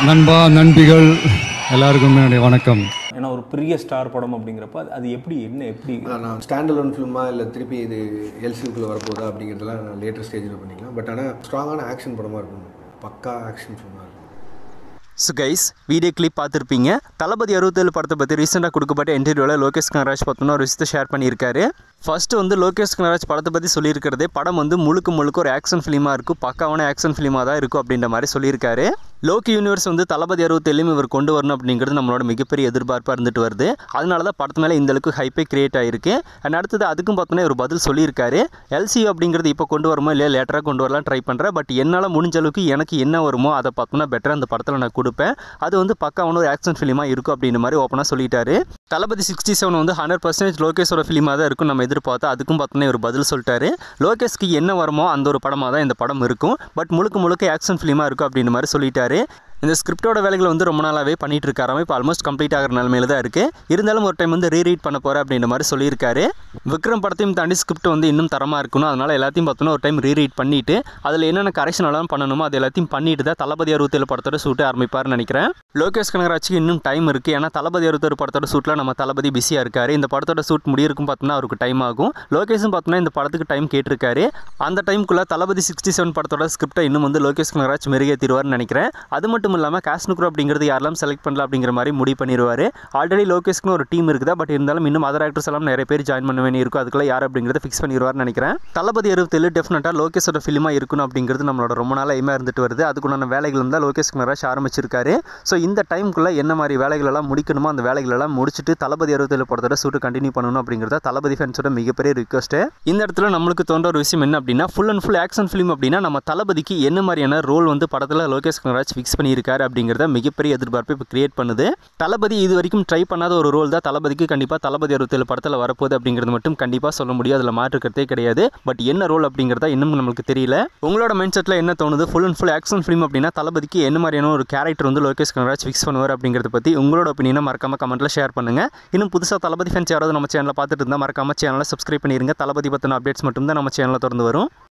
நண்பா நண்பிகள் எல்லாருக்கும் என்னுடைய வணக்கம் ஏன்னா ஒரு பெரிய ஸ்டார் படம் அப்படிங்கிறப்ப அது- அது எப்படி என்ன எப்படி நான் ஸ்டாண்ட் அலோன் ஃபிலிமா இல்லை திருப்பி இது எல்சிக்குள்ளே வரப்போதா அப்படிங்கிறதெல்லாம் நான் லேட்டர் ஸ்டேஜில் பண்ணிக்கலாம் பட் ஆனால் ஸ்ட்ராங்கான ஆக்ஷன் படமாக இருக்கும் பக்கா ஆக்ஷன் ஃபிலிமாக இருக்கும் ஸோ கைஸ் வீடியோ கிளிப் பார்த்துருப்பீங்க தளபதி அறுபத்தேழு படத்தை பற்றி ரீசெண்டாக கொடுக்கப்பட்ட இன்டர்வியூவில் லோகேஷ் கனராஜ் பார்த்தோன்னா ஒரு விஷயத்தை ஷேர் பண்ணியிருக்காரு ஃபர்ஸ்ட் வந்து லோகேஷ் கனராஜ் படத்தை பற்றி சொல்லியிருக்கிறதே படம் வந்து முழுக்க முழுக்க ஒரு ஆக்ஷன் ஃபிலிமாக இருக்கும் பக்காவான ஆக்ஷன் ஃபிலிமாக தான் இருக்கும் அப்படின்ற மாதிரி சொல்லியிருக்காரு லோக்கி யூனிவர்ஸ் வந்து தளபதி அறுபத்தேழும் இவர் கொண்டு வரணும் அப்படிங்கிறது நம்மளோட மிகப்பெரிய எதிர்பார்ப்பாக இருந்துட்டு வருது அதனால தான் படத்து மேலே இந்த அளவுக்கு ஹைப்பே கிரியேட் ஆயிருக்கு அண்ட் அடுத்தது அதுக்கும் பார்த்தோன்னா ஒரு பதில் சொல்லியிருக்காரு எல்சியூ அப்படிங்கிறது இப்போ கொண்டு வருமோ இல்லையா லேட்டராக கொண்டு வரலாம் ட்ரை பண்ணுறேன் பட் என்னால் முடிஞ்ச அளவுக்கு எனக்கு என்ன வருமோ அதை பார்த்தோன்னா பெட்டராக அந்த படத்தில் நான் கொடுப்பேன் அது வந்து பக்காவான ஒரு ஆக்ஷன் ஃபிலிமாக இருக்கும் அப்படின்ற மாதிரி ஓப்பனாக சொல்லிட்டாரு தளபதி சிக்ஸ்டி செவன் வந்து ஹண்ட்ரட் பர்சன்டேஜ் லோகேஷோட ஃபிலிமாக தான் இருக்கும் நம்ம எதிர்பார்த்தா அதுக்கும் பார்த்தோன்னா ஒரு பதில் சொல்லிட்டாரு லோகேஷ்க்கு என்ன வருமோ அந்த ஒரு படமாக தான் இந்த படம் இருக்கும் பட் முழுக்க முழுக்க ஆக்ஷன் ஃபிலிமாக இருக்கும் அப்படின்ற மாதிரி சொல்லிட்டாரு இந்த ஸ்கிரிப்டோட வேலைகளை வந்து ரொம்ப நாளாகவே பண்ணிட்டு இருக்காராம இப்போ ஆல்மோஸ்ட் கம்ப்ளீட் ஆகிற நிலமையில தான் இருக்குது இருந்தாலும் ஒரு டைம் வந்து ரீரீட் பண்ண போகிறேன் அப்படின்ற மாதிரி சொல்லியிருக்காரு விக்ரம் படத்தையும் தாண்டி ஸ்கிரிப்ட் வந்து இன்னும் தரமாக இருக்கணும் அதனால் எல்லாத்தையும் பார்த்தோன்னா ஒரு டைம் ரீரீட் பண்ணிவிட்டு அதில் என்னென்ன கரெக்ஷன் எல்லாம் பண்ணணுமோ அது எல்லாத்தையும் பண்ணிட்டு தான் தளபதி அறுபத்தேழு படத்தோட ஷூட்டை ஆரம்பிப்பார்னு நினைக்கிறேன் லோகேஷ் கனகராஜுக்கு இன்னும் டைம் இருக்குது ஏன்னா தளபதி அறுபத்தேழு படத்தோட ஷூட்டில் நம்ம தளபதி பிஸியாக இருக்காரு இந்த படத்தோட ஷூட் முடியிருக்கும் பார்த்தோன்னா அவருக்கு டைம் ஆகும் லோகேஷும் பார்த்தோன்னா இந்த படத்துக்கு டைம் கேட்டிருக்காரு அந்த டைமுக்குள்ளே தளபதி சிக்ஸ்டி செவன் படத்தோட ஸ்கிரிப்டை இன்னும் வந்து லோகேஷ் கனகராஜ் மெருகேற்றிடுவார்னு நினைக்கிறேன் அது மட்டும் இல்லாமல் காஷ்னுக்ரோ அப்படிங்கிறது யாரெல்லாம் செலக்ட் பண்ணல அப்படிங்கிற மாதிரி முடிவு பண்ணிடுவார் ஆல்ரெடி லோகேஷ்க்குன்னு ஒரு டீம் இருக்குதா பட் இருந்தாலும் இன்னும் அதர் ஆக்டர்ஸ் எல்லாம் நிறைய பேர் ஜாயின் பண்ண வேண்டி இருக்கும் அதுக்குள்ள யார் அப்படிங்கிறத ஃபிக்ஸ் பண்ணிடுவார்னு நினைக்கிறேன் தளபதி அறுபத்தேழு டெஃபினட்டாக லோகேஷோட ஃபிலிமாக இருக்கணும் அப்படிங்கிறது நம்மளோட ரொம்ப நாளாக எய்மாக இருந்துட்டு வருது அதுக்குண்டான வேலைகள் தான் லோகேஷ் கனராஜ் ஆரம்பிச்சிருக்காரு ஸோ இந்த டைமுக்குள்ளே என்ன மாதிரி வேலைகள் எல்லாம் முடிக்கணுமோ அந்த வேலைகள் எல்லாம் முடிச்சுட்டு தளபதி அறுபத்தேழு படத்தோட ஷூட்டு கண்டினியூ பண்ணணும் அப்படிங்கிறத தளபதி ஃபேன்ஸோட மிகப்பெரிய ரிக்வஸ்ட்டு இந்த இடத்துல நம்மளுக்கு தோன்ற ஒரு விஷயம் என்ன அப்படின்னா full and full action film அப்படின்னா நம்ம தளபதிக்கு என்ன மாதிரியான ரோல் வந்து படத்தில் லோகேஷ் கனராஜ் ஃபிக்ஸ் பண்ணியிருக்காரு அப்படிங்கிறத மிகப்பெரிய எதிர்பார்ப்பு இப்போ கிரியேட் பண்ணுது தளபதி இது வரைக்கும் ட்ரை பண்ணாத ஒரு ரோல் தான் தளபதிக்கு கண்டிப்பாக தளபதி அறுபத்தேழு படத்தில் வரப்போகுது அப்படிங்கிறது மட்டும் கண்டிப்பாக சொல்ல முடியும் அதில் மாற்றுக்கிறதே கிடையாது பட் என்ன ரோல் அப்படிங்கிறத இன்னும் நம்மளுக்கு தெரியல உங்களோட மைண்ட் செட்டில் என்ன தோணுது full and full action film அப்படின்னா தளபதிக்கு என்ன மாதிரியான ஒரு கேரக்டர் வந்து லோகேஷ் கனராஜ் ஃபிக்ஸ் பண்ணுவார் அப்படிங்கிறத பற்றி உங்களோட ஒப்பீனியனை மறக்காம கமெண்ட்டில் ஷேர் பண்ணுங்கள் இன்னும் புதுசாக தளபதி ஃபேன்ஸ் யாராவது நம்ம சேனலை பார்த்துட்டு இருந்தால் மறக்காம சேனலை சப்ஸ்கிரைப் பண்ணிருங்க தளபதி பற்றின அப்டேட்ஸ் மட்டும் தான் நம்ம சேனலில் திறந்து வரும்